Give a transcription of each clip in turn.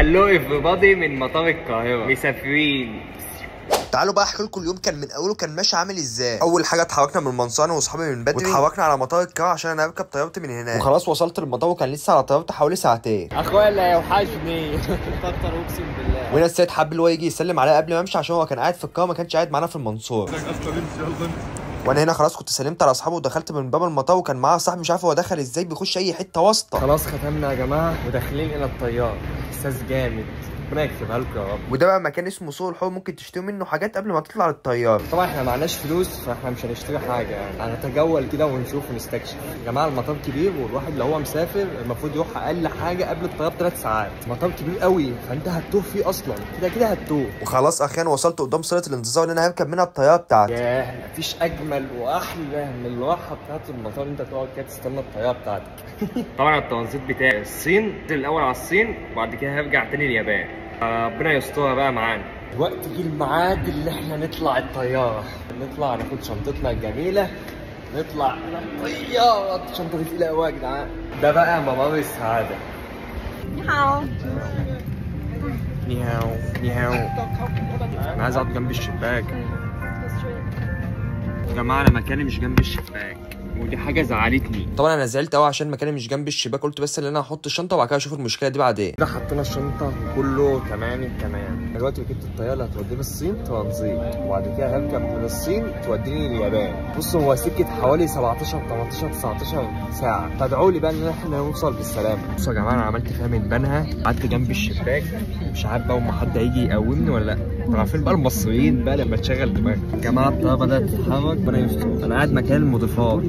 هلو everybody من مطار القاهرة مسافرين تعالوا بقى احكي لكم اليوم كان من اوله كان ماشي عامل ازاي اول حاجه اتحركنا من المنصوره انا واصحابي من بدري واتحركنا على مطار القاهره عشان انا اركب طيارتي من هناك وخلاص وصلت المطار وكان لسه على طيارتي حوالي ساعتين اخويا اللي هيوحشني كتر اقسم بالله وهنا السيد حب اللي هو يجي يسلم عليا قبل ما امشي عشان هو كان قاعد في القاهره ما كانش قاعد معانا في المنصوره وانا هنا خلاص كنت سلمت على اصحابي ودخلت من باب المطار وكان معاه صاحبي مش عارف هو دخل ازاي بيخش اي حته واسطه خلاص ختمنا يا جماعة وداخلين الى الطيارة احساس جامد ربنا يكتبها لكم يا رب وده بقى مكان اسمه سوق الحور ممكن تشتري منه حاجات قبل ما تطلع للطياره طبعا احنا معناش فلوس فاحنا مش هنشتري حاجة يعني هنتجول كده ونشوف ونستكشف يا جماعة المطار كبير والواحد اللي هو مسافر المفروض يروح اقل حاجة قبل الطيارة بثلاث ساعات مطار كبير قوي فانت هتتوه فيه اصلا كده كده هتتوه وخلاص اخيرا وصلت قدام صاله الانتظار اللي انا هركب منها الطياره بتاعتي ياه مفيش اجمل واحلى من الراحه بتاعت المطار انت تقعد كده تستنى الطياره بتاعتك طبعا الترانزيت بتاعي الصين الاول على الصين وبعد كده هرجع تاني اليابان ربنا يسترها بقى معانا الوقت جه الميعاد اللي احنا نطلع الطياره نطلع ناخد شنطتنا الجميله نطلع الطياره شنطه تقيله قوي يا جدعان ده بقى ممر السعاده 你好， نيهاو نيهاو انا عايز اقعد جنب الشباك يا جماعه انا مكاني مش جنب الشباك ودي حاجه زعلتني طبعا انا زعلت قوي عشان مكاني مش جنب الشباك قلت بس ان انا هحط الشنطه وبعد كده اشوف المشكله دي بعدين كده حطينا الشنطه كله تمام التمام دلوقتي ركبت الطياره اللي هتوديني الصين ترانزيت وبعد كده هركب من الصين توديني اليابان بص هو سكه حوالي 17 18 19 ساعه فادعوا لي بقى ان احنا نوصل بالسلامه بصوا يا جماعه انا عملت فيها من بنها قعدت جنب الشباك مش عارف بقى ما حد هيجي يقومني ولا لا طبعا عارفين بقى المصريين بقى لما تشغل دماغك يا جماعه الطياره بدات تتحرك ربنا يستر انا قاعد مكان المضيفات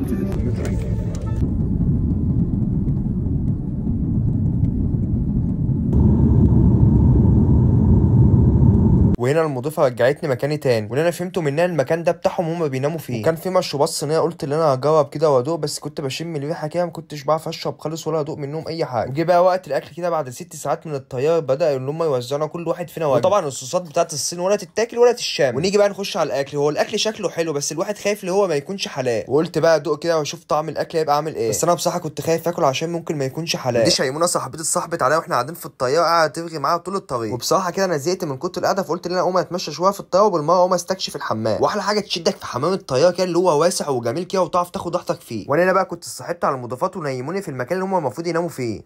وهنا المضيفه رجعتني مكاني تاني واللي انا فهمته منها المكان ده بتاعهم هما بيناموا فيه وكان في مشروبات صينيه قلت ان انا هجرب كده وادوق بس كنت بشم الريحه كده ما كنتش بعرف اشرب خالص ولا ادوق منهم اي حاجه وجه بقى وقت الاكل كده بعد ست ساعات من الطياره بدا ان هم يوزعونا كل واحد فينا وجبه وطبعا الصوصات بتاعت الصين ولا تتاكل ولا تتشام ونيجي بقى نخش على الاكل هو الاكل شكله حلو بس الواحد خايف اللي هو ما يكونش حلال وقلت بقى ادوق كده واشوف طعم الاكل هيبقى عامل ايه بس انا بصراحه كنت خايف اكل عشان ممكن ما يكونش حلال دي شيمونه صاحبتي اتصاحبت عليا واحنا قاعدين في الطياره قاعده ترغي معاها طول الطريق وبصراحه كده انا زهقت من كتر القعده فقلت ان انا اقوم اتمشى شويه في الطياره وبالمره اقوم استكشف الحمام واحلى حاجه تشدك في حمام الطياره كده اللي هو واسع وجميل كده وتعرف تاخد راحتك فيه وانا هنا بقى كنت صحيت على المضيفات ونيموني في المكان اللي هم المفروض يناموا فيه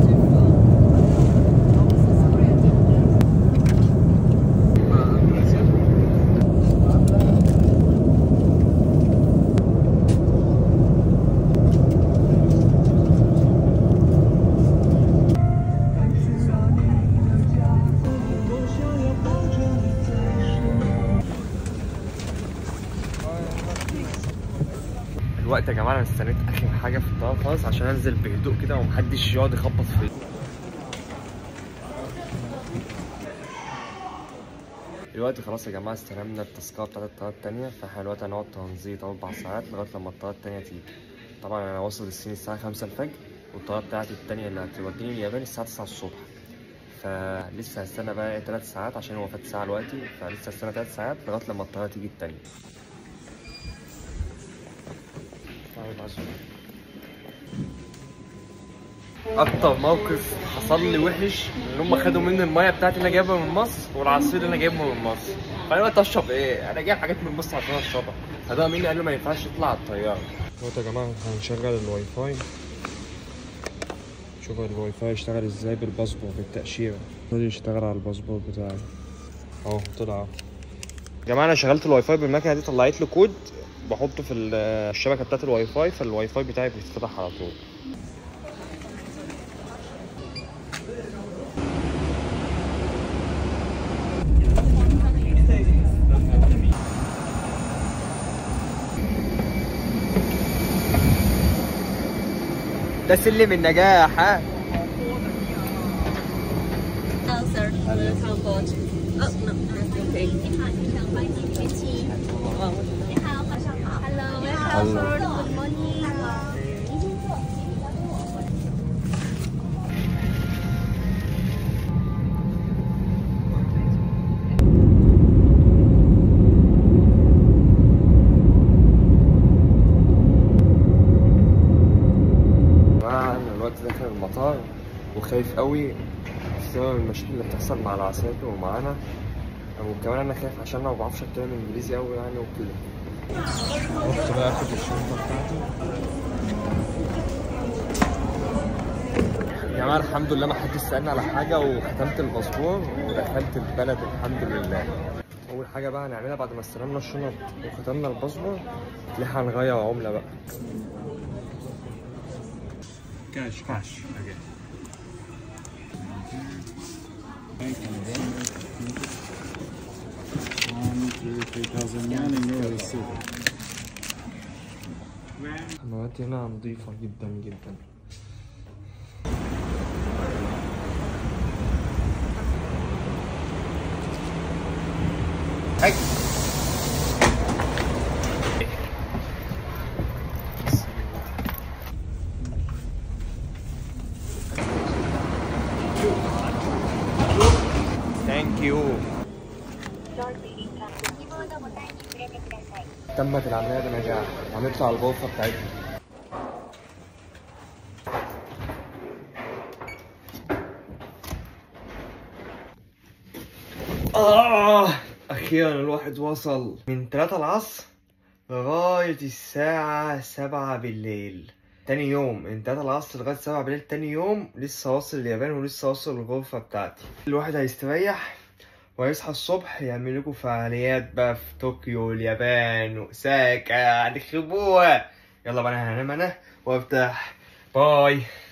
الوقت يا جماعه انا استنيت اخر حاجه في الطياره خالص عشان انزل بهدوء كده ومحدش يقعد يخبط فيا دلوقتي خلاص يا جماعه استلمنا التذكره بتاعت الطياره التانية فاحنا دلوقتي هنقعد ترانزيت اربع ساعات لغايه لما الطياره التانية تيجي طبعا انا واصل الصين الساعه 5 الفجر والطياره بتاعتي التانية اللي هتوديني اليابان الساعه 9 الصبح فلسه هستنى بقى 3 ساعات عشان هو فات ساعه دلوقتي فلسه هستنى 3 ساعات لغايه لما الطياره تيجي التانية اكتر موقف حصل لي وحش ان هم خدوا مني الميه بتاعتي اللي انا جايبها من مصر والعصير اللي انا جايبه من مصر فانا قلت اشرب ايه انا جايب حاجات من مصر عشان اشربها فده مين قال له ما ينفعش يطلع على الطياره دلوقتي يا جماعه هنشغل الواي فاي شوف الواي فاي يشتغل ازاي بالباسبور بالتاشيره المفروض يشتغل على الباسبور بتاعي اهو طلع اهو يا جماعه انا شغلت الواي فاي بالمكنه دي طلعت لي كود بحطه في الشبكه بتاعت الواي فاي فالواي فاي بتاعي بيتفتح على طول ده سلم النجاح ها Hello, sir. Welcome board. Oh, no. Okay. 你好，你想欢迎飞机。你好，晚上好。Hello, welcome board. Good morning. 您先坐，请你交给我。 جماعة انا دلوقتي داخل المطار وخايف قوي بسبب المشاكل اللي بتحصل مع العساكر ومعانا وكمان انا خايف عشان انا ما بعرفش اتكلم انجليزي قوي يعني وكده رحت بقى اخد الشنطه بتاعتي يا جماعه الحمد لله ما حدش سالني على حاجه وختمت الباسبور ودخلت البلد الحمد لله اول حاجه بقى هنعملها بعد ما استلمنا الشنط وختمنا الباسبور اللي هنغير عمله بقى Cash, cash. Okay. Bank and then one, two, three thousand yen in your receipt. المواد هنا نظيفة جدا جدا هاي ثانك يو تمت العملية بنجاح هنطلع الغرفة بتاعتنا آه أخيرا الواحد وصل من 3 العصر لغاية الساعة 7 بالليل تاني يوم من 3 العصر لغاية 7 بالليل تاني يوم لسه واصل اليابان ولسه واصل الغرفة بتاعتي الواحد هيستريح ويصحى الصبح يعمل لكم فعاليات بقى في طوكيو اليابان وأوساكا هنخربوها يلا بقى انا هنام انا وافتح باي